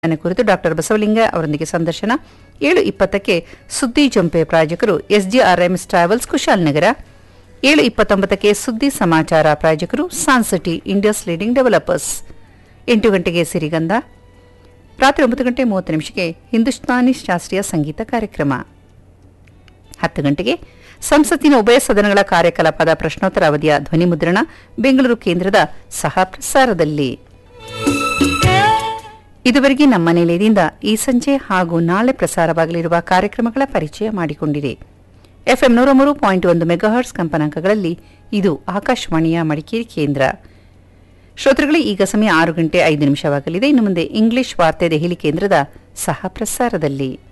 ನ ಕುರಿತು ಡಾಕ್ಟರ್ ಬಸವಲಿಂಗ ಅವರೊಂದಿಗೆ ಸಂದರ್ಶನ ಏಳು ಇಪ್ಪತ್ತಕ್ಕೆ ಸುದ್ದಿ ಜಂಪೆ ಪ್ರಾಯೋಜಕರು ಎಸ್ಡಿಆರ್ಎಂಎಸ್ ಟ್ರಾವೆಲ್ಸ್ ಕುಶಾಲನಗರ ಏಳು ಇಪ್ಪತ್ತೊಂಬತ್ತಕ್ಕೆ ಸುದ್ದಿ ಸಮಾಚಾರ ಪ್ರಾಯೋಜಕರು ಸಾನ್ಸಿಟಿ ಇಂಡಿಯಾಸ್ ಲೀಡಿಂಗ್ ಡೆವಲಪರ್ಸ್ ಎಂಟು ಗಂಟೆಗೆ ಸಿರಿಗಂಧ ರಾತ್ರಿ ಒಂಬತ್ತು ಗಂಟೆ ಮೂವತ್ತು ನಿಮಿಷಕ್ಕೆ ಹಿಂದೂಸ್ತಾನಿ ಶಾಸ್ತ್ರೀಯ ಸಂಗೀತ ಕಾರ್ಯಕ್ರಮ ಹತ್ತು ಗಂಟೆಗೆ ಸಂಸತ್ತಿನ ಉಭಯ ಸದನಗಳ ಕಾರ್ಯಕಲಾಪದ ಪ್ರಶ್ನೋತ್ತರ ಅವಧಿಯ ಧ್ವನಿ ಮುದ್ರಣ ಬೆಂಗಳೂರು ಕೇಂದ್ರದ ಸಹ ಪ್ರಸಾರದಲ್ಲಿ ಇದುವರೆಗೆ ನಮ್ಮ ನಿಲಯದಿಂದ ಈ ಸಂಜೆ ಹಾಗೂ ನಾಳೆ ಪ್ರಸಾರವಾಗಲಿರುವ ಕಾರ್ಯಕ್ರಮಗಳ ಪರಿಚಯ ಮಾಡಿಕೊಂಡಿದೆ ಎಫ್ಎಂ ನೂರ ಮೂರು ಪಾಯಿಂಟ್ ಒಂದು ಮೆಗಾಹರ್ಟ್ಸ್ ಕಂಪನಾಂಕಗಳಲ್ಲಿ ಇದು ಆಕಾಶವಾಣಿಯ ಮಡಿಕೇರಿ ಕೇಂದ್ರ ಶ್ರೋತೃಗಳೇ ಈಗ ಸಮಯ ಆರು ಗಂಟೆ ಐದು ನಿಮಿಷವಾಗಲಿದೆ ಇನ್ನು ಮುಂದೆ ಇಂಗ್ಲಿಷ್ ವಾರ್ತೆ ದೆಹಲಿ ಕೇಂದ್ರದ ಸಹ ಪ್ರಸಾರದಲ್ಲಿ